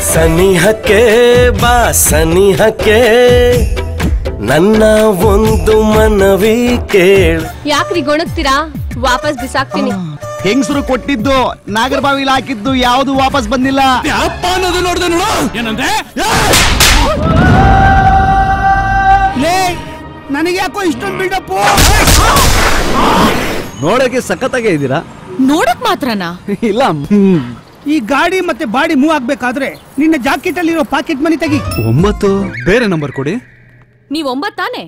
ಸನಿಹಕ್ಕೆ ಬಾ ಸನಿಹಕ್ಕೆ ನನ್ನ ಒಂದು ಮನವಿ ಕೇಳು ಯಾಕ್ರಿ ಗೊಣಗ್ತೀರಾ ವಾಪಸ್ ಬಿಸಾಕ್ತೀನಿ ಹೆಂಗಸರು ಕೊಟ್ಟಿದ್ದು ನಾಗರಬಾವಿಲಿ ಹಾಕಿದ್ದು ಯಾವುದು ವಾಪಸ್ ಬಂದಿಲ್ಲ ಅಪ್ಪ ಅನ್ನೋದು ನೋಡ್ದೆ ನೋಡು ಏನಂದ್ರೆ ಲೇ ನನಗೆ ಯಾಕೋ ಇಷ್ಟೊಂದು ಬಿಲ್ಡಪ್ ನೋಡಕ್ಕೆ ಸಖತ್ತಾಗೆ ಇದ್ದೀರಾ ನೋಡಕ್ ಮಾತ್ರನಾ ಇಲ್ಲ ಈ ಗಾಡಿ ಮತ್ತೆ ಬಾಡಿ ಮೂವ್ ಆಗ್ಬೇಕಾದ್ರೆ ನಿನ್ನ ಜಾಕೆಟ್ ಅಲ್ಲಿರೋ ಪಾಕೆಟ್ ಮನಿ ತೆಗಿ ಒಂಬತ್ತು ಬೇರೆ ನಂಬರ್ ಕೊಡಿ ನೀವ್ ಒಂಬತ್ತಾನೆ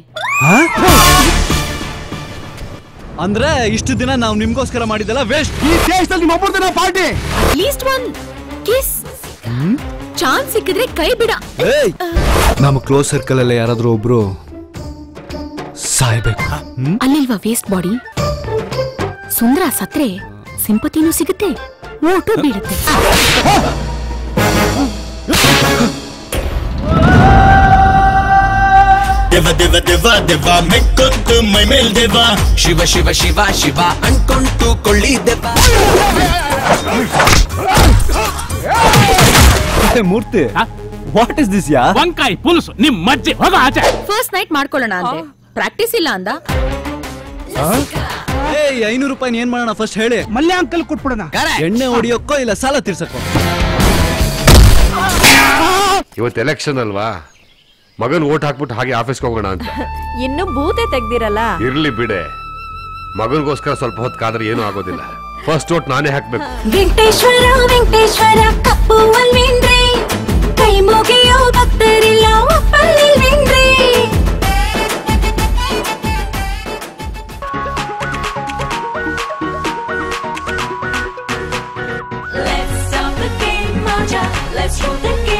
ಅಂದ್ರೆ ಇಷ್ಟು ದಿನ ನಾವು ನಿಮ್ಗೋಸ್ಕರ ಮಾಡಿದ್ದೆಲ್ಲ ವೇಸ್ಟ್ ಈ ದೇಶದಲ್ಲಿ ನಿಮ್ಮ ಒಬ್ಬರದೇ party least one kiss chance ಸಿಕ್ಕಿದ್ರೆ ಕೈ ಬಿಡ ನಮ್ಮ ಕ್ಲೋಸ್ ಸರ್ಕಲ್ ಅಲ್ಲೇ ಯಾರಾದ್ರೂ ಒಬ್ರು ಸಾಯ್ಬೇಕು ಅಲ್ಲಿಲ್ವಾ ವೇಸ್ಟ್ ಬಾಡಿ ಸುಂದರ ಸತ್ರೆ ಸಿಂಪತಿನೂ ಸಿಗುತ್ತೆ ಓಟು ಬೀಳುತ್ತೆ ದೇವ ದೇವ ದೇವ ದೇವ ಮೆಕ್ಕೊತ್ತು ಮೈ ಮೇಲ್ ದೇವ ಶಿವ ಶಿವ ಶಿವ ಶಿವ ಅನ್ಕೊಂಟು ಕೊಳ್ಳಿ Devamurthy what is this ಯಾ ವಂಕಾಯಿ ಪುಲ್ಸು ನಿಮ್ ಮಜ್ಜಿ ಹೋಗ ಆಚೆ ಫಸ್ಟ್ ನೈಟ್ ಮಾಡ್ಕೊಳ್ಳೋಣ ಅಂದ್ರೆ ಪ್ರಾಕ್ಟೀಸ್ ಇಲ್ಲ ಅಂದ ಏಯ್ ಐನೂರು ರೂಪಾಯಿ ಏನ್ ಮಾಡೋಣ ಫಸ್ಟ್ ಹೇಳಿ ಮಲ್ಯ ಅಂಕಲ್ ಕೊಟ್ಬಿಡೋಣ ಎಣ್ಣೆ ಹೊಡಿಯೋಕ್ಕೋ ಇಲ್ಲ ಸಾಲ ತೀರ್ಸಕ್ಕೋ ಇವತ್ತು ಎಲೆಕ್ಷನ್ ಅಲ್ವಾ ಮಗನ್ ಓಟ್ ಹಾಕ್ಬಿಟ್ಟು ಹಾಗೆ ಆಫೀಸ್ಗೆ ಹೋಗೋಣ ಅಂತ ಇನ್ನು ಭೂತೆ ತೆಗ್ದಿರಲ್ಲ ಇರ್ಲಿ ಬಿಡೆ ಮಗನ್ಗೋಸ್ಕರ ಸ್ವಲ್ಪ ಹೊತ್ತು ಕಾದ್ರೆ ಏನೂ ಆಗೋದಿಲ್ಲ ಫಸ್ಟ್ ಓಟ್ ನಾನೇ ಹಾಕ್ಬೇಕು ವೆಂಕಟೇಶ್ವರ ವೆಂಕಟೇಶ್ವರ ಕಪ್ಪು ಅಲ್ವೇನ್ರಿ ಕೈ ಮುಗಿಯೋ ಭಕ್ತರಿಲ್ಲ ಒಪ್ಪಲಿಲ್ವೇನ್ರಿ Let's stop the game, Maja. Let's roll the game.